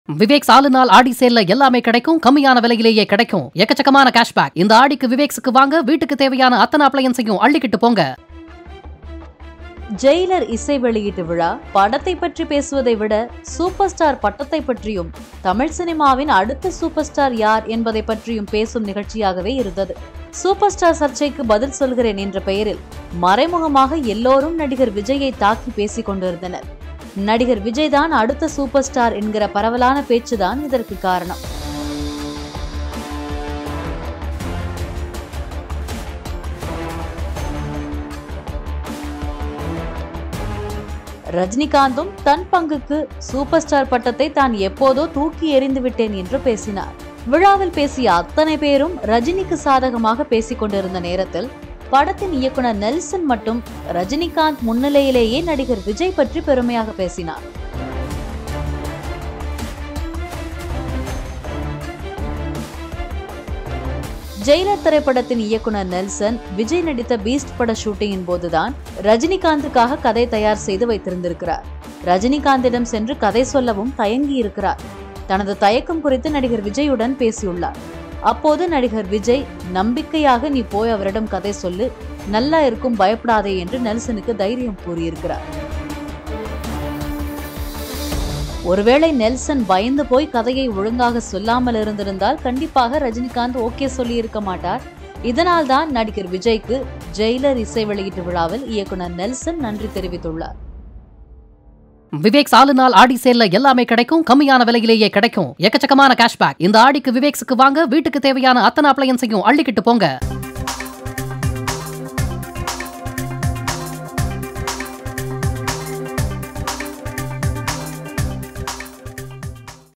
விவேக் சாலு நாள் ஆடி சேல்ல எல்லாமே கிடைக்கும் கம்மியான விலையிலேயே கிடைக்கும் எக்கச்சக்கமான கேஷ்பேக் இந்த ஆடிக்கு விவேக்ஸுக்கு வாங்க வீட்டுக்கு தேவையான அத்தனை அப்ளையன்ஸையும் அள்ளிக்கிட்டு போங்க ஜெயிலர் இசை வெளியீட்டு விழா படத்தை பற்றி பேசுவதை விட சூப்பர் ஸ்டார் பட்டத்தை பற்றியும் தமிழ் சினிமாவின் அடுத்த சூப்பர் ஸ்டார் யார் என்பதை பற்றியும் பேசும் நிகழ்ச்சியாகவே இருந்தது சூப்பர் ஸ்டார் சர்ச்சைக்கு பதில் சொல்கிறேன் என்ற பெயரில் மறைமுகமாக எல்லோரும் நடிகர் விஜயை தாக்கி பேசிக் கொண்டிருந்தனர் நடிகர் விஜய் தான் அடுத்த சூப்பர் ஸ்டார் என்கிற பரவலான பேச்சுதான் இதற்கு காரணம் ரஜினிகாந்தும் தன் பங்குக்கு சூப்பர் ஸ்டார் பட்டத்தை தான் எப்போதோ தூக்கி எறிந்து விட்டேன் என்று பேசினார் விழாவில் பேசிய அத்தனை பேரும் ரஜினிக்கு சாதகமாக பேசிக் கொண்டிருந்த நேரத்தில் படத்தின் இயக்குனர் நெல்சன் மட்டும் ரஜினிகாந்த் முன்னிலையிலேயே நடிகர் விஜய் பற்றி பெருமையாக பேசினார் ஜெயிலர் திரைப்படத்தின் இயக்குனர் நெல்சன் விஜய் நடித்த பீஸ்ட் பட ஷூட்டிங்கின் போதுதான் ரஜினிகாந்துக்காக கதை தயார் செய்து வைத்திருந்திருக்கிறார் ரஜினிகாந்திடம் சென்று கதை சொல்லவும் தயங்கி இருக்கிறார் தனது தயக்கம் குறித்து நடிகர் விஜயுடன் பேசியுள்ளார் அப்போது நடிகர் விஜய் நம்பிக்கையாக நீ போய் அவரிடம் கதை சொல்லு நல்லா இருக்கும் பயப்படாதே என்று நெல்சனுக்கு தைரியம் கூறியிருக்கிறார் ஒருவேளை நெல்சன் பயந்து போய் கதையை ஒழுங்காக சொல்லாமல் இருந்திருந்தால் கண்டிப்பாக ரஜினிகாந்த் ஓகே சொல்லி இருக்க மாட்டார் இதனால் தான் நடிகர் விஜய்க்கு ஜெயிலர் இசை வெளியீட்டு விழாவில் இயக்குனர் நெல்சன் நன்றி தெரிவித்துள்ளார் விவேக் சாலு நாள் ஆடி சேல்ல எல்லாமே கிடைக்கும் கம்மியான விலையிலேயே கிடைக்கும் எக்கச்சக்கமான கேஷ்பேக் இந்த ஆடிக்கு விவேக்ஸுக்கு வாங்க வீட்டுக்கு தேவையான அத்தனை அப்ளையன்ஸையும் அள்ளிக்கிட்டு போங்க